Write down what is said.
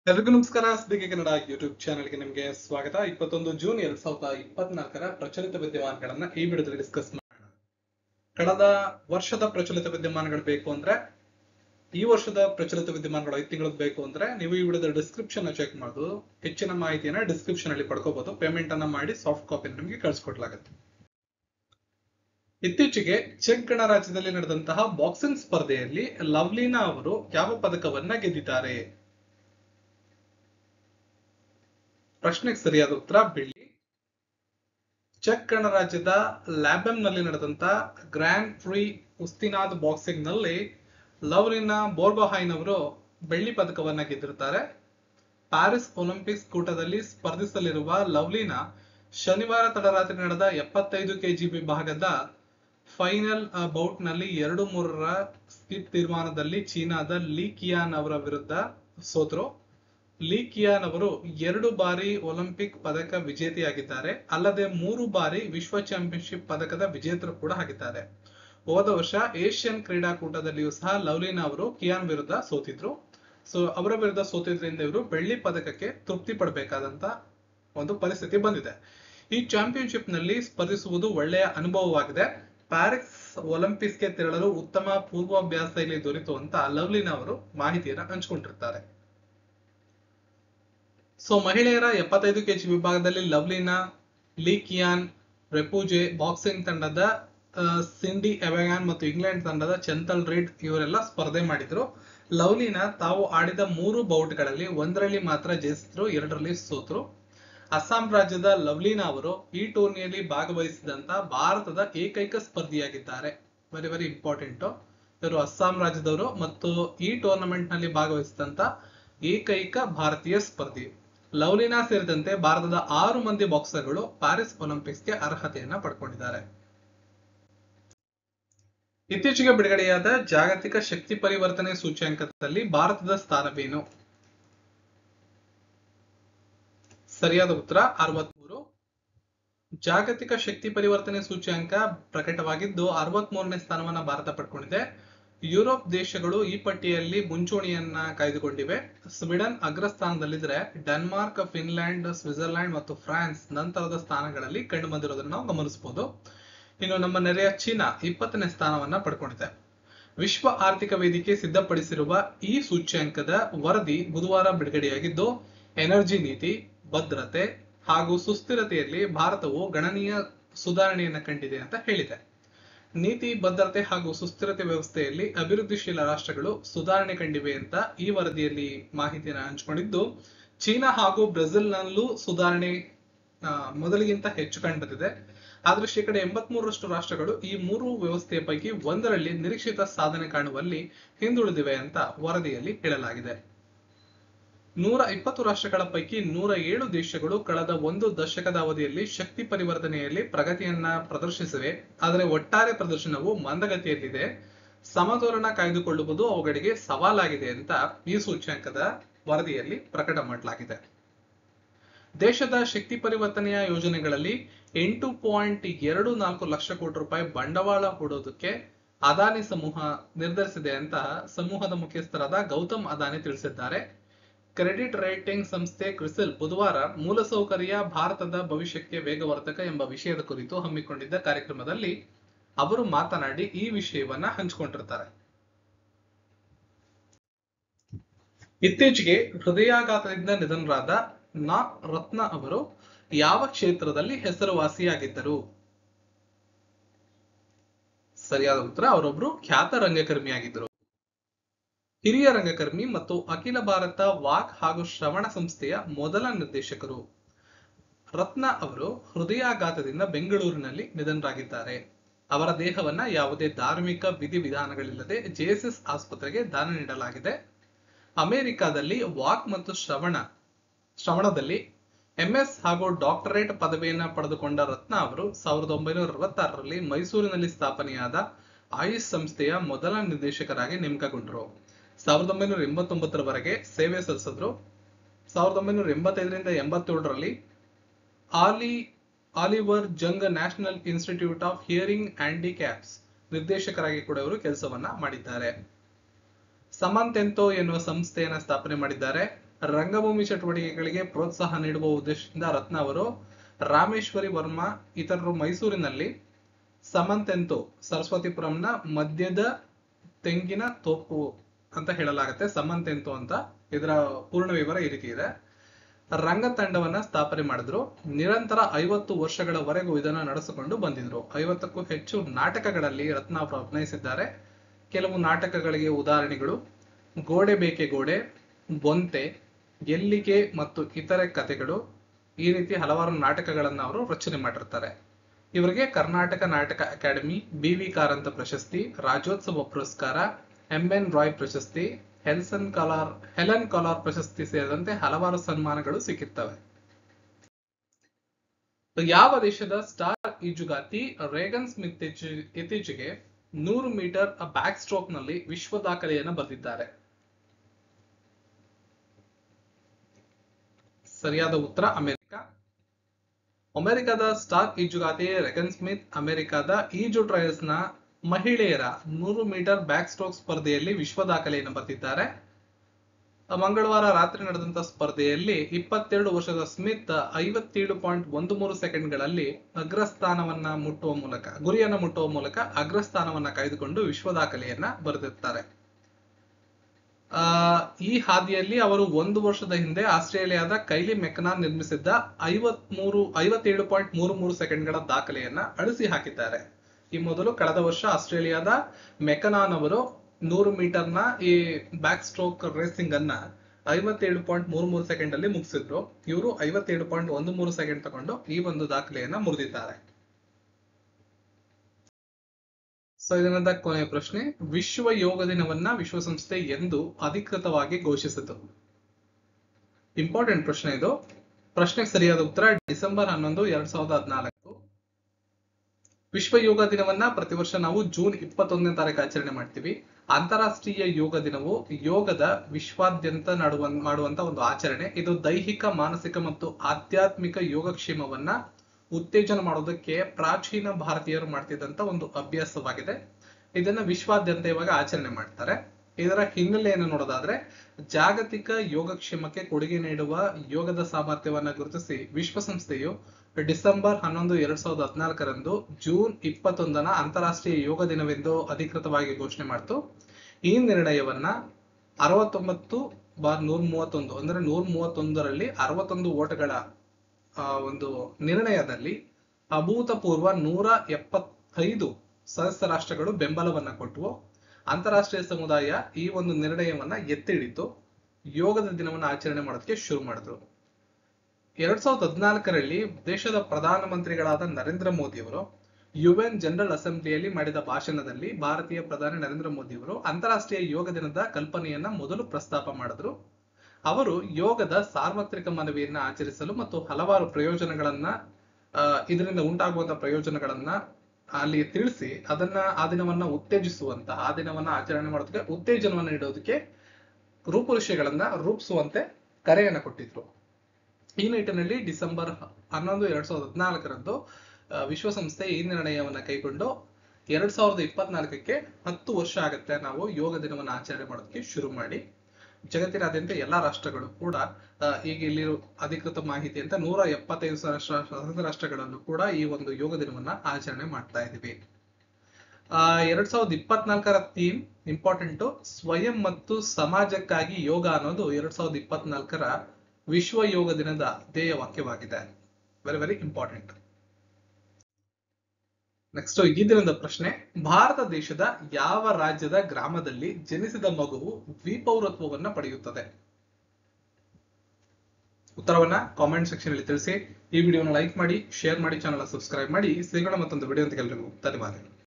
ಎಲ್ರಿಗೂ ನಮಸ್ಕಾರ ಸ್ಪೀಕೆ ಕನ್ನಡ ಯೂಟ್ಯೂಬ್ ಚಾನೆಲ್ಗೆ ನಿಮಗೆ ಸ್ವಾಗತ ಇಪ್ಪತ್ತೊಂದು ಜೂನ್ ಎರಡ್ ಸಾವಿರದ ಇಪ್ಪತ್ನಾಲ್ಕರ ಪ್ರಚಲಿತ ವಿದ್ಯಮಾನಗಳನ್ನ ಈ ವಿಡಿಯೋದಲ್ಲಿ ಡಿಸ್ಕಸ್ ಮಾಡೋಣ ಕಳೆದ ವರ್ಷದ ಪ್ರಚಲಿತ ವಿದ್ಯಮಾನಗಳು ಬೇಕು ಅಂದ್ರೆ ಈ ವರ್ಷದ ಪ್ರಚಲಿತ ವಿದ್ಯಮಾನಗಳು ಐದು ತಿಂಗಳದ್ದು ಬೇಕು ಅಂದ್ರೆ ನೀವು ಈ ವಿಡಿಯೋದ ಡಿಸ್ಕ್ರಿಪ್ಷನ್ ಚೆಕ್ ಮಾಡೋದು ಹೆಚ್ಚಿನ ಮಾಹಿತಿಯನ್ನ ಡಿಸ್ಕ್ರಿಪ್ಷನ್ ಅಲ್ಲಿ ಪಡ್ಕೋಬಹುದು ಪೇಮೆಂಟ್ ಅನ್ನ ಮಾಡಿ ಸಾಫ್ಟ್ ಕಾಪಿ ನಿಮಗೆ ಕಳಿಸ್ಕೊಡ್ಲಾಗುತ್ತೆ ಇತ್ತೀಚೆಗೆ ಚೆಕ್ ಗಣರಾಜ್ಯದಲ್ಲಿ ನಡೆದಂತಹ ಬಾಕ್ಸಿಂಗ್ ಸ್ಪರ್ಧೆಯಲ್ಲಿ ಲವ್ಲೀನಾ ಅವರು ಯಾವ ಪದಕವನ್ನ ಗೆದ್ದಿದ್ದಾರೆ ಪ್ರಶ್ನೆಗೆ ಸರಿಯಾದ ಉತ್ತರ ಬೆಳ್ಳಿ ಚೆಕ್ ಗಣರಾಜ್ಯದ ಲ್ಯಾಬೆಮ್ ನಲ್ಲಿ ನಡೆದಂತ ಗ್ರ್ಯಾಂಡ್ ಫ್ರೀ ಉಸ್ತಿನಾದ್ ಬಾಕ್ಸಿಂಗ್ ನಲ್ಲಿ ಲವ್ಲಿನಾ ಬೋರ್ಗೊಹೈನ್ ಅವರು ಬೆಳ್ಳಿ ಪದಕವನ್ನ ಗೆದ್ದಿರ್ತಾರೆ ಪ್ಯಾರಿಸ್ ಒಲಿಂಪಿಕ್ಸ್ ಕೂಟದಲ್ಲಿ ಸ್ಪರ್ಧಿಸಲಿರುವ ಲವ್ಲಿನಾ ಶನಿವಾರ ತಡರಾತ್ರಿ ನಡೆದ ಎಪ್ಪತ್ತೈದು ಕೆಜಿ ವಿಭಾಗದ ಫೈನಲ್ ಬೌಟ್ ನಲ್ಲಿ ಎರಡು ಮೂರರ ಸ್ಕಿಪ್ ತೀರ್ಮಾನದಲ್ಲಿ ಚೀನಾದ ಲೀ ಕಿಯಾನ್ ಅವರ ವಿರುದ್ಧ ಸೋತರು ಲೀ ಕಿಯಾನ್ ಅವರು ಎರಡು ಬಾರಿ ಒಲಿಂಪಿಕ್ ಪದಕ ವಿಜೇತೆಯಾಗಿದ್ದಾರೆ ಅಲ್ಲದೆ ಮೂರು ಬಾರಿ ವಿಶ್ವ ಚಾಂಪಿಯನ್ಶಿಪ್ ಪದಕದ ವಿಜೇತರು ಕೂಡ ಆಗಿದ್ದಾರೆ ಹೋದ ವರ್ಷ ಏಷ್ಯನ್ ಕ್ರೀಡಾಕೂಟದಲ್ಲಿಯೂ ಸಹ ಲವ್ಲಿನಾ ಅವರು ಕಿಯಾನ್ ವಿರುದ್ಧ ಸೋತಿದ್ರು ಸೊ ಅವರ ವಿರುದ್ಧ ಸೋತಿದ್ರಿಂದ ಇವರು ಬೆಳ್ಳಿ ಪದಕಕ್ಕೆ ತೃಪ್ತಿ ಪಡಬೇಕಾದಂತ ಒಂದು ಪರಿಸ್ಥಿತಿ ಬಂದಿದೆ ಈ ಚಾಂಪಿಯನ್ಶಿಪ್ ನಲ್ಲಿ ಸ್ಪರ್ಧಿಸುವುದು ಒಳ್ಳೆಯ ಅನುಭವವಾಗಿದೆ ಪ್ಯಾರಿಸ್ ಒಲಿಂಪಿಕ್ಸ್ಗೆ ತೆರಳಲು ಉತ್ತಮ ಪೂರ್ವಾಭ್ಯಾಸ ಇಲ್ಲಿ ದೊರೆತು ಅಂತ ಲವ್ಲಿನಾ ಅವರು ಮಾಹಿತಿಯನ್ನ ಹಂಚಿಕೊಂಡಿರ್ತಾರೆ ಸೊ ಮಹಿಳೆಯರ ಎಪ್ಪತ್ತೈದು ಕೆಜಿ ವಿಭಾಗದಲ್ಲಿ Lovlina Li Qian refugee boxing ತಂಡದ ಸಿಂಡಿ ಎವೆಗಾನ್ ಮತ್ತು ಇಂಗ್ಲೆಂಡ್ ತಂಡದ ಚೆಂತಲ್ ರೀಡ್ ಇವರೆಲ್ಲ ಸ್ಪರ್ಧೆ ಮಾಡಿದ್ರು ಲವ್ಲಿನಾ ತಾವು ಆಡಿದ ಮೂರು ಬೌಟ್ಗಳಲ್ಲಿ ಒಂದರಲ್ಲಿ ಮಾತ್ರ ಜಯಿಸಿದ್ರು ಎರಡರಲ್ಲಿ ಸೋತರು ಅಸ್ಸಾಂ ರಾಜ್ಯದ ಲವ್ಲಿನಾ ಅವರು ಈ ಟೂರ್ನಿಯಲ್ಲಿ ಭಾಗವಹಿಸಿದಂತ ಭಾರತದ ಏಕೈಕ ಸ್ಪರ್ಧಿಯಾಗಿದ್ದಾರೆ ವೆರಿ ವೆರಿ ಇಂಪಾರ್ಟೆಂಟ್ ಇವರು ಅಸ್ಸಾಂ ರಾಜ್ಯದವರು ಮತ್ತು ಈ ಟೂರ್ನಮೆಂಟ್ ನಲ್ಲಿ ಭಾಗವಹಿಸಿದಂತ ಏಕೈಕ ಭಾರತೀಯ ಸ್ಪರ್ಧಿ ಲವ್ಲಿನಾ ಸೇರಿದಂತೆ ಭಾರತದ ಆರು ಮಂದಿ ಬಾಕ್ಸರ್ಗಳು ಪ್ಯಾರಿಸ್ ಒಲಿಂಪಿಕ್ಸ್ಗೆ ಅರ್ಹತೆಯನ್ನ ಪಡ್ಕೊಂಡಿದ್ದಾರೆ ಇತ್ತೀಚೆಗೆ ಬಿಡುಗಡೆಯಾದ ಜಾಗತಿಕ ಶಕ್ತಿ ಪರಿವರ್ತನೆ ಸೂಚ್ಯಂಕದಲ್ಲಿ ಭಾರತದ ಸ್ಥಾನವೇನು ಸರಿಯಾದ ಉತ್ತರ ಅರವತ್ಮೂರು ಜಾಗತಿಕ ಶಕ್ತಿ ಪರಿವರ್ತನೆ ಸೂಚ್ಯಂಕ ಪ್ರಕಟವಾಗಿದ್ದು ಅರವತ್ಮೂರನೇ ಸ್ಥಾನವನ್ನ ಭಾರತ ಪಡ್ಕೊಂಡಿದೆ ಯುರೋಪ್ ದೇಶಗಳು ಈ ಪಟ್ಟಿಯಲ್ಲಿ ಮುಂಚೂಣಿಯನ್ನ ಕಾಯ್ದುಕೊಂಡಿವೆ ಸ್ವೀಡನ್ ಅಗ್ರಸ್ಥಾನದಲ್ಲಿದ್ರೆ ಡೆನ್ಮಾರ್ಕ್ ಫಿನ್ಲ್ಯಾಂಡ್ ಸ್ವಿಟ್ಜರ್ಲ್ಯಾಂಡ್ ಮತ್ತು ಫ್ರಾನ್ಸ್ ನಂತರದ ಸ್ಥಾನಗಳಲ್ಲಿ ಕಂಡು ಬಂದಿರೋದನ್ನ ನಾವು ಗಮನಿಸಬಹುದು ಇನ್ನು ನಮ್ಮ ನೆರೆಯ ಚೀನಾ ಇಪ್ಪತ್ತನೇ ಸ್ಥಾನವನ್ನ ಪಡ್ಕೊಂಡಿದೆ ವಿಶ್ವ ಆರ್ಥಿಕ ವೇದಿಕೆ ಸಿದ್ಧಪಡಿಸಿರುವ ಈ ಸೂಚ್ಯಂಕದ ವರದಿ ಬುಧವಾರ ಬಿಡುಗಡೆಯಾಗಿದ್ದು ಎನರ್ಜಿ ನೀತಿ ಭದ್ರತೆ ಹಾಗೂ ಸುಸ್ಥಿರತೆಯಲ್ಲಿ ಭಾರತವು ಗಣನೀಯ ಸುಧಾರಣೆಯನ್ನ ಕಂಡಿದೆ ಅಂತ ಹೇಳಿದೆ ನೀತಿ ಭದ್ರತೆ ಹಾಗೂ ಸುಸ್ಥಿರತೆ ವ್ಯವಸ್ಥೆಯಲ್ಲಿ ಅಭಿವೃದ್ಧಿಶೀಲ ರಾಷ್ಟ್ರಗಳು ಸುಧಾರಣೆ ಕಂಡಿವೆ ಅಂತ ಈ ವರದಿಯಲ್ಲಿ ಮಾಹಿತಿಯನ್ನು ಹಂಚಿಕೊಂಡಿದ್ದು ಚೀನಾ ಹಾಗೂ ಬ್ರೆಜಿಲ್ನಲ್ಲೂ ಸುಧಾರಣೆ ಮೊದಲಿಗಿಂತ ಹೆಚ್ಚು ಕಂಡುಬಂದಿದೆ ಆದ್ರೆ ಶೇಕಡ ಎಂಬತ್ಮೂರರಷ್ಟು ರಾಷ್ಟ್ರಗಳು ಈ ಮೂರು ವ್ಯವಸ್ಥೆಯ ಪೈಕಿ ಒಂದರಲ್ಲಿ ನಿರೀಕ್ಷಿತ ಸಾಧನೆ ಕಾಣುವಲ್ಲಿ ಹಿಂದುಳಿದಿವೆ ಅಂತ ವರದಿಯಲ್ಲಿ ಹೇಳಲಾಗಿದೆ ನೂರ ಇಪ್ಪತ್ತು ರಾಷ್ಟ್ರಗಳ ಪೈಕಿ ನೂರ ಏಳು ದೇಶಗಳು ಕಳೆದ ಒಂದು ದಶಕದ ಅವಧಿಯಲ್ಲಿ ಶಕ್ತಿ ಪರಿವರ್ತನೆಯಲ್ಲಿ ಪ್ರಗತಿಯನ್ನ ಪ್ರದರ್ಶಿಸಿವೆ ಆದರೆ ಒಟ್ಟಾರೆ ಪ್ರದರ್ಶನವು ಮಂದಗತಿಯಲ್ಲಿದೆ ಸಮತೋಲನ ಕಾಯ್ದುಕೊಳ್ಳುವುದು ಅವುಗಳಿಗೆ ಸವಾಲಾಗಿದೆ ಅಂತ ಈ ಸೂಚ್ಯಂಕದ ವರದಿಯಲ್ಲಿ ಪ್ರಕಟ ಮಾಡಲಾಗಿದೆ ದೇಶದ ಶಕ್ತಿ ಪರಿವರ್ತನೆಯ ಯೋಜನೆಗಳಲ್ಲಿ ಎಂಟು ಪಾಯಿಂಟ್ ಎರಡು ನಾಲ್ಕು ಲಕ್ಷ ಕೋಟಿ ರೂಪಾಯಿ ಬಂಡವಾಳ ಹೂಡೋದಕ್ಕೆ ಅದಾನಿ ಸಮೂಹ ನಿರ್ಧರಿಸಿದೆ ಅಂತ ಸಮೂಹದ ಮುಖ್ಯಸ್ಥರಾದ ಗೌತಮ್ ಅದಾನಿ ತಿಳಿಸಿದ್ದಾರೆ ಕ್ರೆಡಿಟ್ ರೇಟಿಂಗ್ ಸಂಸ್ಥೆ ಕ್ರಿಸಿಲ್ ಬುಧವಾರ ಮೂಲಸೌಕರ್ಯ ಭಾರತದ ಭವಿಷ್ಯಕ್ಕೆ ವೇಗವರ್ಧಕ ಎಂಬ ವಿಷಯದ ಕುರಿತು ಹಮ್ಮಿಕೊಂಡಿದ್ದ ಕಾರ್ಯಕ್ರಮದಲ್ಲಿ ಅವರು ಮಾತನಾಡಿ ಈ ವಿಷಯವನ್ನ ಹಂಚಿಕೊಂಡಿರ್ತಾರೆ ಇತ್ತೀಚೆಗೆ ಹೃದಯಾಘಾತದಿಂದ ನಿಧನರಾದ ನಾ ರತ್ನ ಅವರು ಯಾವ ಕ್ಷೇತ್ರದಲ್ಲಿ ಹೆಸರುವಾಸಿಯಾಗಿದ್ದರು ಸರಿಯಾದ ಉತ್ತರ ಅವರೊಬ್ರು ಖ್ಯಾತ ರಂಗಕರ್ಮಿಯಾಗಿದ್ದರು ಹಿರಿಯ ರಂಗಕರ್ಮಿ ಮತ್ತು ಅಖಿಲ ಭಾರತ ವಾಕ್ ಹಾಗೂ ಶ್ರವಣ ಸಂಸ್ಥೆಯ ಮೊದಲ ನಿರ್ದೇಶಕರು ರತ್ನ ಅವರು ಹೃದಯಾಘಾತದಿಂದ ಬೆಂಗಳೂರಿನಲ್ಲಿ ನಿಧನರಾಗಿದ್ದಾರೆ ಅವರ ದೇಹವನ್ನ ಯಾವುದೇ ಧಾರ್ಮಿಕ ವಿಧಿವಿಧಾನಗಳಿಲ್ಲದೆ ಜೆಎಸ್ಎಸ್ ಆಸ್ಪತ್ರೆಗೆ ದಾನ ನೀಡಲಾಗಿದೆ ಅಮೆರಿಕಾದಲ್ಲಿ ವಾಕ್ ಮತ್ತು ಶ್ರವಣ ಶ್ರವಣದಲ್ಲಿ ಎಂಎಸ್ ಹಾಗೂ ಡಾಕ್ಟರೇಟ್ ಪದವಿಯನ್ನ ಪಡೆದುಕೊಂಡ ರತ್ನ ಅವರು ಸಾವಿರದ ಒಂಬೈನೂರ ಅರವತ್ತಾರರಲ್ಲಿ ಮೈಸೂರಿನಲ್ಲಿ ಸ್ಥಾಪನೆಯಾದ ಆಯುಷ್ ಸಂಸ್ಥೆಯ ಮೊದಲ ನಿರ್ದೇಶಕರಾಗಿ ನೇಮಕಗೊಂಡರು ಸಾವಿರದ ಒಂಬೈನೂರ ಎಂಬತ್ತೊಂಬತ್ತರವರೆಗೆ ಸೇವೆ ಸಲ್ಲಿಸಿದ್ರು ಸಾವಿರದ ಒಂಬೈನೂರ ಎಂಬತ್ತೈದರಿಂದ ಎಂಬತ್ತೇಳರಲ್ಲಿ Ali Yavar Jung National Institute of Hearing handicaps ನಿರ್ದೇಶಕರಾಗಿ ಕೂಡ ಇವರು ಕೆಲಸವನ್ನ ಮಾಡಿದ್ದಾರೆ ಸಮಂತೆಂತೋ ಎನ್ನುವ ಸಂಸ್ಥೆಯನ್ನ ಸ್ಥಾಪನೆ ಮಾಡಿದ್ದಾರೆ ರಂಗಭೂಮಿ ಚಟುವಟಿಕೆಗಳಿಗೆ ಪ್ರೋತ್ಸಾಹ ನೀಡುವ ಉದ್ದೇಶದಿಂದ ರತ್ನ ಅವರು ರಾಮೇಶ್ವರಿ ವರ್ಮಾ ಇತರರು ಮೈಸೂರಿನಲ್ಲಿ ಸಮಂತೆಂತು ಸರಸ್ವತಿಪುರಂನ ಮಧ್ಯದ ತೆಂಗಿನ ತೋಪು ಅಂತ ಹೇಳಲಾಗುತ್ತೆ ಸಮಂತೆಂತು ಅಂತ ಇದರ ಪೂರ್ಣ ವಿವರ ಈ ರೀತಿ ಇದೆ ರಂಗ ತಂಡವನ್ನ ಸ್ಥಾಪನೆ ಮಾಡಿದ್ರು ನಿರಂತರ ಐವತ್ತು ವರ್ಷಗಳವರೆಗೂ ಇದನ್ನ ನಡೆಸಿಕೊಂಡು ಬಂದಿದ್ರು ಐವತ್ತಕ್ಕೂ ಹೆಚ್ಚು ನಾಟಕಗಳಲ್ಲಿ ರತ್ನ ಅವರು ಅಭಿನಯಿಸಿದ್ದಾರೆ ಕೆಲವು ನಾಟಕಗಳಿಗೆ ಉದಾಹರಣೆಗಳು ಗೋಡೆ ಬೇಕೆ ಗೋಡೆ ಬೊಂತೆ ಎಲ್ಲಿಗೆ ಮತ್ತು ಇತರೆ ಕಥೆಗಳು ಈ ರೀತಿ ಹಲವಾರು ನಾಟಕಗಳನ್ನ ಅವರು ರಚನೆ ಮಾಡಿರ್ತಾರೆ ಇವರಿಗೆ ಕರ್ನಾಟಕ ನಾಟಕ ಅಕಾಡೆಮಿ ಬಿ ವಿ ಕಾರಂತ ಪ್ರಶಸ್ತಿ ರಾಜ್ಯೋತ್ಸವ ಪುರಸ್ಕಾರ ಎಂ ಎನ್ ರಾಯ್ ಪ್ರಶಸ್ತಿ ಹೆಲ್ಸನ್ ಕಲಾರ್ ಹೆಲನ್ ಕಲಾರ್ ಪ್ರಶಸ್ತಿ ಸೇರಿದಂತೆ ಹಲವಾರು ಸನ್ಮಾನಗಳು ಸಿಕ್ಕಿರ್ತವೆ ಯಾವ ದೇಶದ ಸ್ಟಾರ್ ಈಜುಗಾತಿ ರೇಗನ್ ಸ್ಮಿತ್ ಇತ್ತೀಚೆ- ಇತ್ತೀಚೆಗೆ ನೂರು ಮೀಟರ್ ಬ್ಯಾಕ್ ಸ್ಟ್ರೋಕ್ ನಲ್ಲಿ ವಿಶ್ವ ದಾಖಲೆಯನ್ನು ಬರೆದಿದ್ದಾರೆ ಸರಿಯಾದ ಉತ್ತರ ಅಮೆರಿಕ ಅಮೆರಿಕದ ಸ್ಟಾರ್ ಈಜುಗಾತಿ ರೆಗನ್ ಸ್ಮಿತ್ ಅಮೆರಿಕದ ಈಜು ಟ್ರಯಲ್ಸ್ ನ ಮಹಿಳೆಯರ ನೂರು ಮೀಟರ್ ಬ್ಯಾಕ್ ಸ್ಟ್ರೋಕ್ ಸ್ಪರ್ಧೆಯಲ್ಲಿ ವಿಶ್ವ ದಾಖಲೆಯನ್ನು ಬರೆದಿದ್ದಾರೆ ಮಂಗಳವಾರ ರಾತ್ರಿ ನಡೆದಂತ ಸ್ಪರ್ಧೆಯಲ್ಲಿ ಇಪ್ಪತ್ತೆರಡು ವರ್ಷದ ಸ್ಮಿತ್ ಐವತ್ತೇಳು ಪಾಯಿಂಟ್ ಒಂದು ಮೂರು ಸೆಕೆಂಡ್ಗಳಲ್ಲಿ ಅಗ್ರಸ್ಥಾನವನ್ನ ಮುಟ್ಟುವ ಮೂಲಕ ಗುರಿಯನ್ನ ಮುಟ್ಟುವ ಮೂಲಕ ಅಗ್ರಸ್ಥಾನವನ್ನ ಕಾಯ್ದುಕೊಂಡು ವಿಶ್ವ ದಾಖಲೆಯನ್ನ ಬರೆದಿರ್ತಾರೆ ಆ ಈ ಹಾದಿಯಲ್ಲಿ ಅವರು ಒಂದು ವರ್ಷದ ಹಿಂದೆ ಆಸ್ಟ್ರೇಲಿಯಾದ ಕೈಲಿ ಮೆಕ್ನಾನ್ ನಿರ್ಮಿಸಿದ್ದ ಐವತ್ಮೂರು ಐವತ್ತೇಳು ಪಾಯಿಂಟ್ ಮೂರು ಮೂರು ಸೆಕೆಂಡ್ಗಳ ದಾಖಲೆಯನ್ನ ಅಳಿಸಿ ಹಾಕಿದ್ದಾರೆ ಈ ಮೊದಲು ಕಳೆದ ವರ್ಷ ಆಸ್ಟ್ರೇಲಿಯಾದ ಮೆಕನಾನ್ ಅವರು ನೂರು ಮೀಟರ್ನ ಈ ಬ್ಯಾಕ್ ಸ್ಟ್ರೋಕ್ ರೇಸಿಂಗ್ ಅನ್ನ ಐವತ್ತೇಳು ಪಾಯಿಂಟ್ ಮೂರು ಮೂರು ಸೆಕೆಂಡ್ ಅಲ್ಲಿ ಮುಗಿಸಿದ್ರು ಇವರು ಐವತ್ತೇಳು ಪಾಯಿಂಟ್ ಒಂದು ಮೂರು ಸೆಕೆಂಡ್ ತಗೊಂಡು ಈ ಒಂದು ದಾಖಲೆಯನ್ನ ಮುರಿದಿದ್ದಾರೆ ಸೊ ಇದರಿಂದ ಕೊನೆಯ ಪ್ರಶ್ನೆ ವಿಶ್ವ ಯೋಗ ದಿನವನ್ನ ವಿಶ್ವಸಂಸ್ಥೆ ಎಂದು ಅಧಿಕೃತವಾಗಿ ಘೋಷಿಸಿತು ಇಂಪಾರ್ಟೆಂಟ್ ಪ್ರಶ್ನೆ ಇದು ಪ್ರಶ್ನೆಗೆ ಸರಿಯಾದ ಉತ್ತರ ಡಿಸೆಂಬರ್ ಹನ್ನೊಂದು ಎರಡ್ ಸಾವಿರದ ಹದಿನಾಲ್ಕು ವಿಶ್ವ ಯೋಗ ದಿನವನ್ನ ಪ್ರತಿ ವರ್ಷ ನಾವು ಜೂನ್ ಇಪ್ಪತ್ತೊಂದನೇ ತಾರೀಕು ಆಚರಣೆ ಮಾಡ್ತೀವಿ ಅಂತಾರಾಷ್ಟ್ರೀಯ ಯೋಗ ದಿನವು ಯೋಗದ ವಿಶ್ವಾದ್ಯಂತ ನಡುವ ಮಾಡುವಂತ ಒಂದು ಆಚರಣೆ ಇದು ದೈಹಿಕ ಮಾನಸಿಕ ಮತ್ತು ಆಧ್ಯಾತ್ಮಿಕ ಯೋಗಕ್ಷೇಮವನ್ನ ಉತ್ತೇಜನ ಮಾಡೋದಕ್ಕೆ ಪ್ರಾಚೀನ ಭಾರತೀಯರು ಮಾಡ್ತಿದ್ದಂತ ಒಂದು ಅಭ್ಯಾಸವಾಗಿದೆ ಇದನ್ನ ವಿಶ್ವಾದ್ಯಂತ ಇವಾಗ ಆಚರಣೆ ಮಾಡ್ತಾರೆ ಇದರ ಹಿನ್ನೆಲೆಯನ್ನು ನೋಡೋದಾದ್ರೆ ಜಾಗತಿಕ ಯೋಗಕ್ಷೇಮಕ್ಕೆ ಕೊಡುಗೆ ನೀಡುವ ಯೋಗದ ಸಾಮರ್ಥ್ಯವನ್ನ ಗುರುತಿಸಿ ವಿಶ್ವಸಂಸ್ಥೆಯು ಡಿಸೆಂಬರ್ ಹನ್ನೊಂದು ಎರಡ್ ಸಾವಿರದ ಹದಿನಾಲ್ಕರಂದು ಜೂನ್ ಇಪ್ಪತ್ತೊಂದನ ಅಂತಾರಾಷ್ಟ್ರೀಯ ಯೋಗ ದಿನವೆಂದು ಅಧಿಕೃತವಾಗಿ ಘೋಷಣೆ ಮಾಡಿತು ಈ ನಿರ್ಣಯವನ್ನ ಅರವತ್ತೊಂಬತ್ತು ಬಾರ್ ನೂರ ಮೂವತ್ತೊಂದು ಅಂದ್ರೆ ನೂರ ಮೂವತ್ತೊಂದರಲ್ಲಿ ಅರವತ್ತೊಂದು ಓಟಗಳ ಆ, ಒಂದು ನಿರ್ಣಯದಲ್ಲಿ ಅಭೂತಪೂರ್ವ ನೂರ ಎಪ್ಪತ್ತೈದು ಸದಸ್ಯ ರಾಷ್ಟ್ರಗಳು ಬೆಂಬಲವನ್ನ ಕೊಟ್ಟವು ಅಂತಾರಾಷ್ಟ್ರೀಯ ಸಮುದಾಯ ಈ ಒಂದು ನಿರ್ಣಯವನ್ನ ಎತ್ತಿ ಹಿಡಿತು ಯೋಗದ ದಿನವನ್ನ ಆಚರಣೆ ಮಾಡೋದಕ್ಕೆ ಶುರು ಮಾಡಿದ್ರು ಎರಡ್ ಸಾವಿರದ ಹದಿನಾಲ್ಕರಲ್ಲಿ ದೇಶದ ಪ್ರಧಾನಮಂತ್ರಿಗಳಾದ ನರೇಂದ್ರ ಮೋದಿ ಅವರು ಯುಎನ್ ಜನರಲ್ ಅಸೆಂಬ್ಲಿಯಲ್ಲಿ ಮಾಡಿದ ಭಾಷಣದಲ್ಲಿ ಭಾರತೀಯ ಪ್ರಧಾನಿ ನರೇಂದ್ರ ಮೋದಿ ಅವರು ಅಂತಾರಾಷ್ಟ್ರೀಯ ಯೋಗ ದಿನದ ಕಲ್ಪನೆಯನ್ನ ಮೊದಲು ಪ್ರಸ್ತಾಪ ಮಾಡಿದ್ರು ಅವರು ಯೋಗದ ಸಾರ್ವತ್ರಿಕ ಮನವಿಯನ್ನ ಆಚರಿಸಲು ಮತ್ತು ಹಲವಾರು ಪ್ರಯೋಜನಗಳನ್ನ ಆ, ಇದರಿಂದ ಉಂಟಾಗುವಂತ ಪ್ರಯೋಜನಗಳನ್ನ ಅಲ್ಲಿ ತಿಳಿಸಿ ಅದನ್ನ ಆ ದಿನವನ್ನ ಉತ್ತೇಜಿಸುವಂತ ಆ ದಿನವನ್ನ ಆಚರಣೆ ಮಾಡೋದಕ್ಕೆ ಉತ್ತೇಜನವನ್ನ ನೀಡೋದಕ್ಕೆ ರೂಪುರೇಷೆಗಳನ್ನ ರೂಪಿಸುವಂತೆ ಕರೆಯನ್ನ ಕೊಟ್ಟಿದ್ರು ಈ ನಿಟ್ಟಿನಲ್ಲಿ ಡಿಸೆಂಬರ್ ಹನ್ನೊಂದು ಎರಡ್ ಸಾವಿರದ ಹದಿನಾಲ್ಕರಂದು ಆ, ವಿಶ್ವಸಂಸ್ಥೆ ಈ ನಿರ್ಣಯವನ್ನ ಕೈಗೊಂಡು ಎರಡ್ ಸಾವಿರದ ಇಪ್ಪತ್ನಾಲ್ಕಕ್ಕೆ ಹತ್ತು ವರ್ಷ ಆಗುತ್ತೆ ನಾವು ಯೋಗ ದಿನವನ್ನ ಆಚರಣೆ ಮಾಡೋದಕ್ಕೆ ಶುರು ಮಾಡಿ ಜಗತ್ತಿನಾದ್ಯಂತ ಎಲ್ಲಾ ರಾಷ್ಟ್ರಗಳು ಕೂಡ ಆ, ಈಗ ಇಲ್ಲಿ ಅಧಿಕೃತ ಮಾಹಿತಿ ಅಂತ ನೂರ ಎಪ್ಪತ್ತೈದು ರಾಷ್ಟ್ರ ಸ್ವತಂತ್ರ ರಾಷ್ಟ್ರಗಳಲ್ಲೂ ಕೂಡ ಈ ಒಂದು ಯೋಗ ದಿನವನ್ನ ಆಚರಣೆ ಮಾಡ್ತಾ ಇದೀವಿ ಆ ಎರಡ್ ಸಾವಿರದ ಇಪ್ಪತ್ನಾಲ್ಕರ ಥೀಮ್ ಇಂಪಾರ್ಟೆಂಟ್ ಸ್ವಯಂ ಮತ್ತು ಸಮಾಜಕ್ಕಾಗಿ ಯೋಗ ಅನ್ನೋದು ಎರಡ್ ಸಾವಿರದ ಇಪ್ಪತ್ನಾಲ್ಕರ ವಿಶ್ವ ಯೋಗ ದಿನದ ಧ್ಯೇಯ ವಾಕ್ಯವಾಗಿದೆ ವೆರಿ ವೆರಿ ಇಂಪಾರ್ಟೆಂಟ್ ನೆಕ್ಸ್ಟ್ ಈ ದಿನದ ಪ್ರಶ್ನೆ ಭಾರತ ದೇಶದ ಯಾವ ರಾಜ್ಯದ ಗ್ರಾಮದಲ್ಲಿ ಜನಿಸಿದ ಮಗುವು ದ್ವಿಪೌರತ್ವವನ್ನ ಪಡೆಯುತ್ತದೆ ಉತ್ತರವನ್ನ ಕಾಮೆಂಟ್ ಸೆಕ್ಷನ್ ಅಲ್ಲಿ ತಿಳಿಸಿ ಈ ವಿಡಿಯೋನ ಲೈಕ್ ಮಾಡಿ ಶೇರ್ ಮಾಡಿ ಚಾನಲ್ ಸಬ್ಸ್ಕ್ರೈಬ್ ಮಾಡಿ ಸಿಗೋಣ ಮತ್ತೊಂದು ವಿಡಿಯೋ ಅಂತ ಎಲ್ಲರಿಗೂ ಧನ್ಯವಾದಗಳು